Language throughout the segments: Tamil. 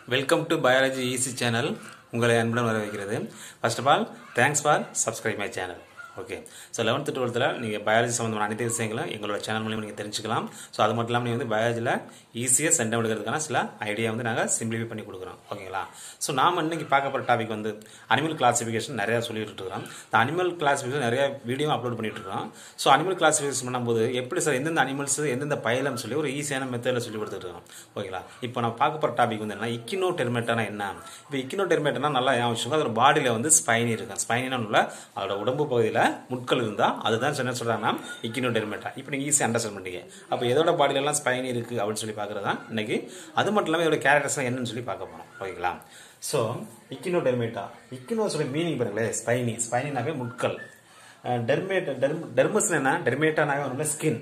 welcome to biology easy channel உங்களை அன்புடன் வரவேற்கிறது first of all thanks for subscribe my channel okay so eleventh டுவெல்த்தில் நீங்கள் பயாலஜி சம்மந்தமான அனைத்து விஷயங்களும் எங்களோட சேனல் மூலியமாக நீங்கள் தெரிஞ்சுக்கலாம் ஸோ அது மட்டும் இல்லாமல் நீங்கள் வந்து பயாலஜியில் ஈஸியாக சென்டம் எடுக்கிறதுக்கான சில ஐடியா வந்து நாங்கள் சிம்பிளிஃபை பண்ணி கொடுக்குறோம் ஓகேங்களா ஸோ நாம் இன்னைக்கு பார்க்க போகிற டாபிக் வந்து அனிமல் கிளாசிஃபிகேஷன் நிறையா சொல்லிட்டு இருக்கிறோம் இந்த அனிமல் கிளாசிஃபிகேஷன் நிறைய வீடியோ அப்லோட் பண்ணிட்டு இருக்கோம் ஸோ அனிமல் கிளாசிஃபிகேஷன் பண்ணும்போது எப்படி சார் எந்தெந்த அனிமல்ஸ் எந்தெந்த பயலம் சொல்லி ஒரு ஈஸியான மெத்தடில் சொல்லி கொடுத்துட்டு இருக்கோம் ஓகேங்களா இப்போ நான் பார்க்க போகிற டாபிக் வந்து என்ன இக்கினோ டெர்மேட்டானா என்ன இப்போ இக்கினோ டெர்மேட்டானா நல்லா ஞாபகம் வச்சுக்கோங்க அதோட பாடியில் வந்து ஸ்பைனி இருக்கும் ஸ்பைனினா உள்ள அதோட உடம்பு பகுதியில் முட்கள் இருந்தால் அதுதான் என்ன சொல்கிறாங்கன்னா இக்கினோ டெர்மேட்டா இப்போ நீங்கள் ஈஸியாக அண்டர்ஸ்டாண்ட் பண்ணிட்டீங்க அப்போ எதோட பாடியில எல்லாம் ஸ்பைனி இருக்குது அப்படின்னு சொல்லி பார்க்குறது தான் இன்னைக்கு அது மட்டும் இல்லாமல் இதோட கேரக்டர்ஸ் என்னன்னு சொல்லி பார்க்க போகிறோம் ஓகேங்களா ஸோ இக்கினோ டெர்மேட்டா இக்கினோஸோட மீனிங் பாருங்களேன் ஸ்பைனி ஸ்பைனினாவே முட்கள் டெர்மேட் டெர்ம் டெர்மஸ் என்ன டெர்மேட்டானாவே ஒன்றும் ஸ்கின்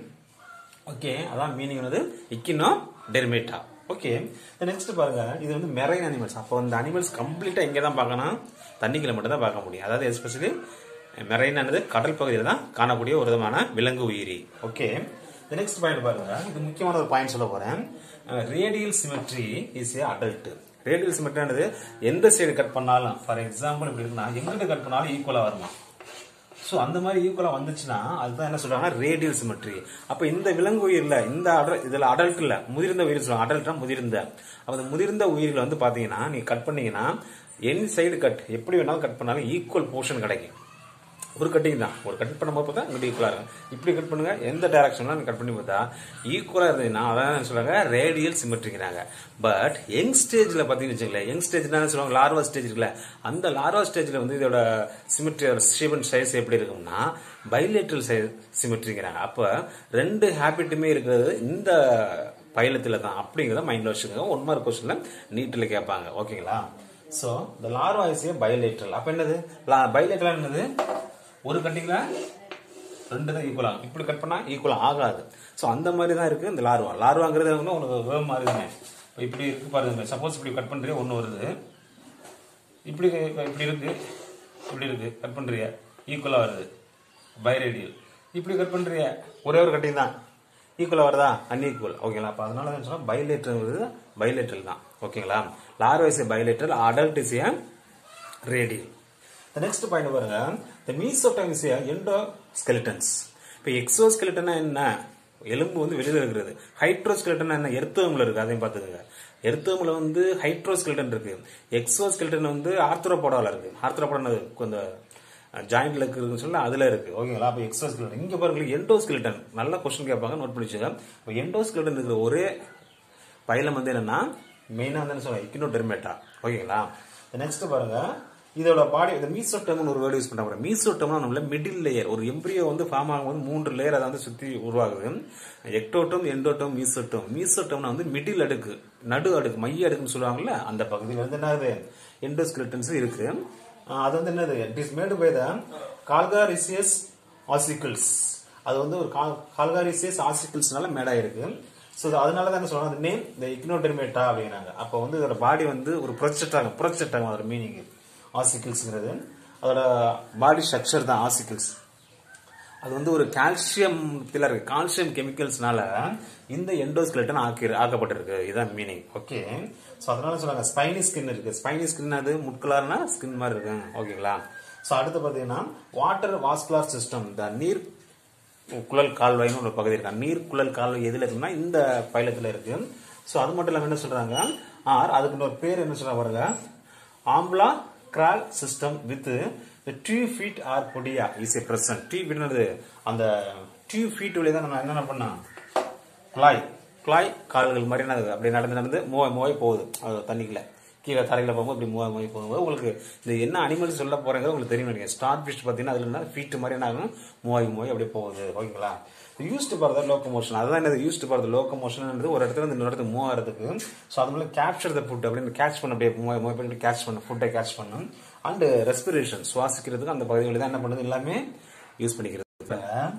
ஓகே அதான் மீனிங் வந்து இக்கினோ டெர்மேட்டா ஓகே நெக்ஸ்ட் பாருங்க இது வந்து மெரைன் அனிமல்ஸ் அப்போ இந்த அனிமல்ஸ் கம்ப்ளீட்டா எங்கே தான் பார்க்கணும் தண்ணிக்குள்ள மட்டும் தான் பார்க்க முடியும் அதாவது எஸ்பெஷலி மெரைன் ஆனது கடல் பகுதியில் தான் காணக்கூடிய ஒரு விதமான விலங்கு உயிரி ஓகே நெக்ஸ்ட் பாயிண்ட் பாருங்க இது முக்கியமான ஒரு பாயிண்ட் சொல்ல போறேன் radial symmetry is a adult radial சிமெட்ரின்றது எந்த சைடு கட் பண்ணாலும் ஃபார் எக்ஸாம்பிள் இப்படி இருக்குன்னா எங்கிட்ட கட் பண்ணாலும் ஈக்குவலா வருமா ஸோ அந்த மாதிரி ஈக்குவலாக வந்துச்சுன்னா அதுதான் என்ன சொல்றாங்கன்னா ரேடியல் சிமெட்ரி அப்போ இந்த விலங்கு உயிரில் இந்த அடல் இதில் அடல்ட் இல்லை முதிர்ந்த உயிர் சொல்லுவாங்க அடல்ட்னா முதிர்ந்த அப்போ அந்த முதிர்ந்த உயிர்கள் வந்து பார்த்தீங்கன்னா நீங்க கட் பண்ணீங்கன்னா என் சைடு கட் எப்படி வேணாலும் கட் பண்ணாலும் ஈக்குவல் போர்ஷன் கிடைக்கும் ஒரு கட்டிங் தான் ஒரு கட் பண்ணும்போது பார்த்தா இங்கிட்ட ஈக்குவலாக இருக்கும் இப்படி கட் பண்ணுங்க எந்த டைரக்ஷன்ல கட் பண்ணி பார்த்தா ஈக்குவலாக இருந்ததுன்னா அதான் சொல்றாங்க ரேடியல் சிமெட்ரிக்கிறாங்க பட் யங் ஸ்டேஜில் பார்த்தீங்கன்னு வச்சுங்களேன் யங் ஸ்டேஜ்னா சொல்லுவாங்க லார்வா ஸ்டேஜ் இருக்குல்ல அந்த லார்வா ஸ்டேஜில் வந்து இதோட சிமெட்ரி ஷேப் அண்ட் சைஸ் எப்படி இருக்கும்னா பைலேட்ரல் சைஸ் சிமெட்ரிங்கிறாங்க அப்போ ரெண்டு ஹேபிட்டுமே இருக்கிறது இந்த பைலத்தில் தான் அப்படிங்கிறத மைண்டில் வச்சுக்கோங்க ஒன் மார்க் கொஸ்டின்ல நீட்டில் கேட்பாங்க ஓகேங்களா ஸோ இந்த லார்வா இஸ் ஏ பைலேட்ரல் அப்போ என்னது பைலேட்ரல் என்னது ஒரு கட்டிங்ல ரெண்டு தான் ஈக்குவல் ஆகும் இப்படி கட் பண்ணா ஈக்குவல் ஆகாது ஸோ அந்த மாதிரி தான் இருக்கு இந்த லார்வா லார்வாங்கிறது வந்து உனக்கு வேவ் மாதிரி தானே இப்போ இப்படி இருக்கு பாருங்க சப்போஸ் இப்படி கட் பண்றீங்க ஒன்று வருது இப்படி இப்படி இருக்கு இப்படி இருக்கு கட் பண்றீங்க ஈக்குவலா வருது பைரேடியல் இப்படி கட் பண்றீங்க ஒரே ஒரு கட்டிங் தான் ஈக்குவலா வருதா அன்ஈக்குவல் ஓகேங்களா அப்போ அதனால தான் சொன்னா பைலேட்டர் பைலேட்டல் தான் ஓகேங்களா larva is bilateral adult is a radial next point பாருங்க இந்த மீசோட்டம் இஸ் எண்டோ ஸ்கெலிட்டன்ஸ் இப்போ எக்ஸோ ஸ்கெலிட்டனா என்ன எலும்பு வந்து வெளியில இருக்கிறது ஹைட்ரோ ஸ்கெலிட்டன் என்ன எர்த்தோம்ல இருக்கு அதையும் பார்த்துக்கோங்க எர்த்தோம்ல வந்து ஹைட்ரோ ஸ்கெலிட்டன் இருக்கு எக்ஸோ ஸ்கெலிட்டன் வந்து ஆர்த்ரோபோடாவில் இருக்கு ஆர்த்ரோபோடா இந்த ஜாயிண்ட்ல இருக்குன்னு சொல்லி அதுல இருக்கு ஓகேங்களா அப்போ எக்ஸோ ஸ்கெலிட்டன் இங்க பாருங்க எண்டோ ஸ்கெலிட்டன் நல்ல கொஸ்டின் கேட்பாங்க நோட் பண்ணி வச்சுங்க இப்போ எண்டோ ஸ்கெலிட்டன் இருக்கிற ஒரே பைலம் வந்து என்னன்னா மெயினா வந்து சொல்லுவாங்க இக்கினோ டெர்மேட்டா ஓகேங்களா நெக்ஸ்ட் பாருங்க இதோட பாடி இந்த மீசோட்டம்னு ஒரு வேர்டு யூஸ் பண்றாங்க மீசோட்டம்னா நம்மள மிடில் லேயர் ஒரு எம்பிரியோ வந்து ஃபார்ம் ஆகும்போது மூன்று லேயர் அதை வந்து சுத்தி உருவாகுது எக்டோட்டம் எண்டோட்டம் மீசோட்டம் மீசோட்டம்னா வந்து மிடில் அடுக்கு நடு அடுக்கு மைய அடுக்குன்னு சொல்லுவாங்கல்ல அந்த பகுதியில் வந்து என்னது எண்டோஸ்கிலிட்டன்ஸ் இருக்கு அது வந்து என்னது it is made by the calcareous ossicles அது வந்து ஒரு கால்காரிசியஸ் ஆசிக்கிள்ஸ்னால மேடாயிருக்கு ஸோ அதனால தான் சொல்றாங்க அந்த நேம் இந்த இக்னோடெர்மேட்டா அப்படிங்கிறாங்க அப்போ வந்து இதோட பாடி வந்து ஒரு புரட்சட்டாங்க புரட்சட்டாங்க அதோட மீனிங் ஆசிக்கிள்ஸ்ங்கிறது அதோட பாடி ஸ்ட்ரக்சர் தான் ஆசிக்கிள்ஸ் அது வந்து ஒரு கால்சியம் இருக்கு கால்சியம் கெமிக்கல்ஸ்னால இந்த எண்டோஸ்கெலட்டன் ஆக்கி ஆக்கப்பட்டிருக்கு இதுதான் மீனிங் ஓகே ஸோ அதனால சொல்றாங்க ஸ்பைனி ஸ்கின் இருக்கு ஸ்பைனி ஸ்கின் அது முட்கலார்னா ஸ்கின் மாதிரி இருக்கு ஓகேங்களா ஸோ அடுத்து பார்த்தீங்கன்னா வாட்டர் வாஸ்குலார் சிஸ்டம் இந்த நீர் குழல் கால்வாய்னு ஒரு பகுதி இருக்கு நீர் குழல் கால்வாய் எதுல இருக்குன்னா இந்த பைலத்துல இருக்கு ஸோ அது மட்டும் இல்லாமல் என்ன சொல்றாங்க ஆர் அதுக்கு ஒரு பேர் என்ன சொல்றாங்க பாருங்க ambulacral system with tube feet or podia is a present tube ஃபீட்னது அந்த டியூ ஃபீட் வழியா தான் நம்ம என்னென்ன பண்ணோம் குழாய் குழாய் கால்கள் மாதிரி என்னது அப்படி நடந்து நடந்து மூவாய் மூவாய் போகுது அது தண்ணிக்குள்ள கீழே தரையில போகும்போது இப்படி மூவாய் மூவாய் போகும்போது உங்களுக்கு இந்த என்ன அனிமல்ஸ் சொல்ல போறேங்கிறது உங்களுக்கு தெரியும் நினைக்கிறேன் ஸ்டார் ஃபிஷ் பார்த்தீங்கன்னா அதுல என்ன ஃபீட் மாதிரி என்ன ஆகும் மூவாய் மூவாய் அப்படி போகுது ஓகேங்களா used for the locomotion அதுதான் என்னது used for the locomotion ஒரு இடத்துல இருந்து இன்னொரு இடத்துக்கு மூவ் ஆகிறதுக்கு ஸோ அது மூலம் கேப்சர் த ஃபுட் அப்படின்னு கேட்ச் பண்ண அப்படியே மூவ் மூவ் பண்ணி கேட்ச் பண்ண ஃபுட்டை கேட்ச் பண்ணும் அண்ட் ரெஸ்பிரேஷன் சுவாசிக்கிறதுக்கு அந்த பகுதிகளில் தான் என்ன பண்ணுது எல்லாமே யூஸ் பண்ணிக்கிறது இப்போ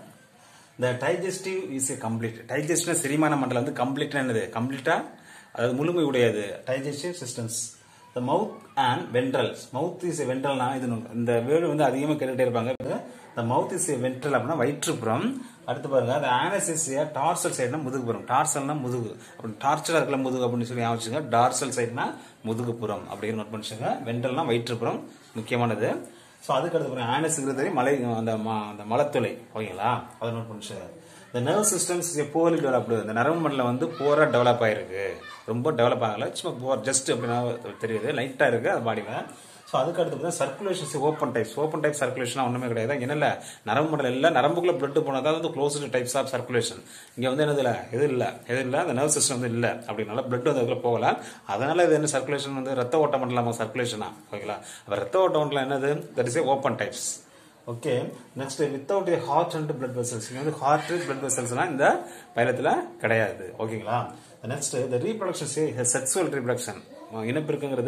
இந்த digestive is a complete digestive செரிமான மண்டலம் வந்து கம்ப்ளீட் என்னது கம்ப்ளீட்டா அதாவது முழுமை உடையது digestive systems the mouth and ventrals mouth is a வென்ட்ரல்னா இது இந்த வேர்டு வந்து அதிகமாக கேட்டுட்டே இருப்பாங்க த மவுத் இஸ் ஏ வென்ட்ரல் அப்படின்னா வயிற்றுப்புறம் அடுத்து பாருங்க அந்த ஆனசிசியா டார்சல் சைடுனா முதுகு புறம் டார்சல்னா முதுகு அப்படி டார்ச்சலா இருக்கல முதுகு அப்படின்னு சொல்லி ஞாபகம் வச்சுங்க டார்சல் சைடுனா முதுகுப்புறம் அப்படிங்கிற நோட் பண்ணிச்சுங்க வெண்டல்னா வயிற்றுப்புறம் முக்கியமானது ஸோ அதுக்கு அடுத்து பாருங்க ஆனஸ்ங்கிறது மலை அந்த ம- அந்த மலத்துளை ஓகேங்களா அதை நோட் பண்ணிச்சுங்க இந்த நர்வ் சிஸ்டம்ஸ் போர்லி டெவலப்டு இந்த நரம்பு மண்டலம் வந்து போரா டெவலப் ஆயிருக்கு ரொம்ப டெவலப் ஆகல சும்மா போர் ஜஸ்ட் அப்படின்னா தெரியுது லைட்டா இருக்கு அது பாடியில் ஸோ அதுக்கு அடுத்து பார்த்தா circulations open types open type circulation ஒன்றுமே கிடையாது இங்க என்ன நரம்பு மண்டலம் இல்லை நரம்புக்குள்ள பிளட் போனதா வந்து க்ளோஸ்டு டைப்ஸ் ஆஃப் சர்க்குலேஷன் இங்கே வந்து என்னது இல்லை எது இல்லை எது இல்லை அந்த நர்வ் சிஸ்டம் வந்து இல்லை அப்படினால பிளட் வந்து அதுக்குள்ள போகல அதனால இது என்ன சர்க்குலேஷன் வந்து ரத்த ஓட்ட மண்டலமா சர்க்குலேஷனா ஓகேங்களா அப்போ ரத்த ஓட்ட மண்டலம் என்னது that is a open types okay next without a heart and blood vessels இங்க வந்து ஹார்ட் பிளட் வெசல்ஸ்லாம் இந்த பைலத்தில் கிடையாது ஓகேங்களா நெக்ஸ்ட் இந்த ரீப்ரொடக்ஷன் செக்ஸுவல் ரீப்ரொடக்ஷன் இனப்பெருக்குங்கிறது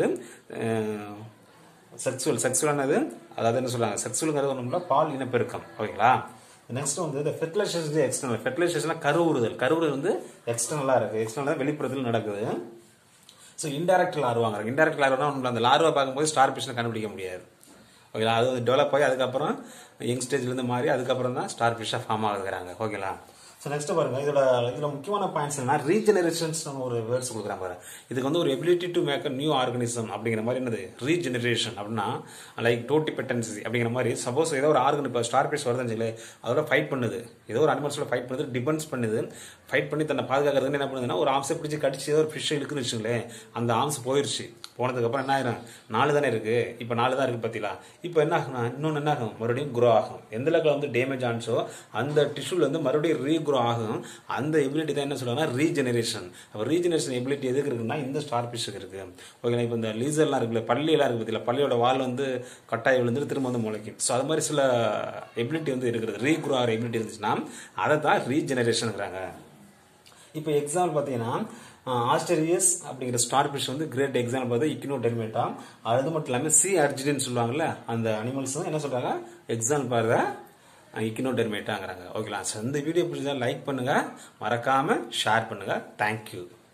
செக்ஸுவல் செக்ஸுவலானது அதாவது என்ன சொல்றாங்க செக்ஸுவல்ங்கிறது ஒன்றும் பால் இனப்பெருக்கம் ஓகேங்களா நெக்ஸ்ட் வந்து இந்த ஃபெர்டிலைசேஷன் எக்ஸ்டர்னல் ஃபெர்டிலைசேஷன் கருவுறுதல் கருவுறுதல் வந்து எக்ஸ்டர்னலாக இருக்கு எக்ஸ்டர்னலாக வெளிப்புறத்தில் நடக்குது ஸோ இன்டெரக்ட் லார்வா வாங்குறாங்க இன்டெரக்ட் லார்வா ஒன்றும் அந்த லார்வா பார்க்கும்போது ஸ்டார் பிஷனை கண்டுபிடிக்க முடியாது ஓகேங்களா அது வந்து டெவலப் ஆகி அதுக்கப்புறம் யங் ஸ்டேஜ்லேருந்து மாறி அதுக்கப்புறம் தான் ஸ்டார் ஃபிஷ்ஷாக ஃபார்ம் ஆகுறாங்க ஓகேங்களா ஸோ நெக்ஸ்ட் பாருங்க இதோட இதுல முக்கியமான பாயிண்ட்ஸ் என்ன ரீஜெனரேஷன்ஸ் ஒரு வேர்ட்ஸ் கொடுக்குறாங்க பாருங்க இதுக்கு வந்து ஒரு ability to make a new organism அப்படிங்கிற மாதிரி என்னது ரீஜெனரேஷன் அப்படின்னா லைக் டோட்டிபெட்டன்சி அப்படிங்கிற மாதிரி சப்போஸ் ஏதோ ஒரு ஆர்கன் இப்போ ஸ்டார் ஃபிஷ் வருதுன்னு சொல்லி அதோட ஃபைட் பண்ணுது ஏதோ ஒரு அனிமல்ஸோட ஃபைட் பண்ணுது டிபெண்ட்ஸ் பண்ணுது ஃபைட் பண்ணி தன்னை பாதுகாக்கிறதுன்னு என்ன பண்ணுதுன்னா ஒரு ஆம்ஸை பிடிச்சி கடிச்சு ஏதோ ஒரு ஃபிஷ் இழுக்குன்னு வச்சுங்களேன் அந்த ஆம்ஸ் போயிருச்சு போனதுக்கப்புறம் என்ன ஆயிரும் நாலு தானே இருக்கு இப்போ நாலு தான் இருக்கு பார்த்தீங்களா இப்போ என்ன ஆகும்னா இன்னொன்று என்ன ஆகும் மறுபடியும் க்ரோ ஆகும் எந்த லெவலில் வந்து டேமேஜ் ஆனிச்சோ அந்த டிஷ்யூல வந்து மறுபடியும் ரீக்ரோ ஆகும் அந்த எபிலிட்டி தான் என்ன சொல்லுவாங்கன்னா ரீஜெனரேஷன் அப்போ ரீஜெனரேஷன் எபிலிட்டி எதுக்கு இருக்குன்னா இந்த ஸ்டார் ஃபிஷ்ஷுக்கு இருக்கு ஓகேங்களா இப்போ இந்த லீசர்லாம் இருக்குல்ல பள்ளியெல்லாம் இருக்கு பார்த்தீங்களா பள்ளியோட வால் வந்து கட்டாயம் விழுந்து திரும்ப வந்து முளைக்கும் ஸோ அது மாதிரி சில எபிலிட்டி வந்து இருக்கிறது ரீக்ரோ ஆகிற எபிலிட்டி இருந்துச்சுன்னா அதை தான் ரீஜெனரேஷனுங்கிறாங்க இப்போ எக்ஸாம்பிள் பார்த்தீங்கன்னா ஆஸ்டரியஸ் அப்படிங்கிற ஸ்டார் ஃபிஷ் வந்து கிரேட் எக்ஸாம்பிள் பார்த்தா இக்னோ டெர்மேட்டா அது மட்டும் இல்லாமல் சி அர்ஜிடின்னு சொல்லுவாங்கல்ல அந்த அனிமல்ஸ் என்ன சொல்றாங்க எக்ஸாம்பிள் பாருங்க இக்னோ டெர்மேட்டாங்கிறாங்க ஓகேங்களா So, இந்த வீடியோ பிடிச்சா லைக் பண்ணுங்க மறக்காம ஷேர் பண்ணுங்க தேங்க்யூ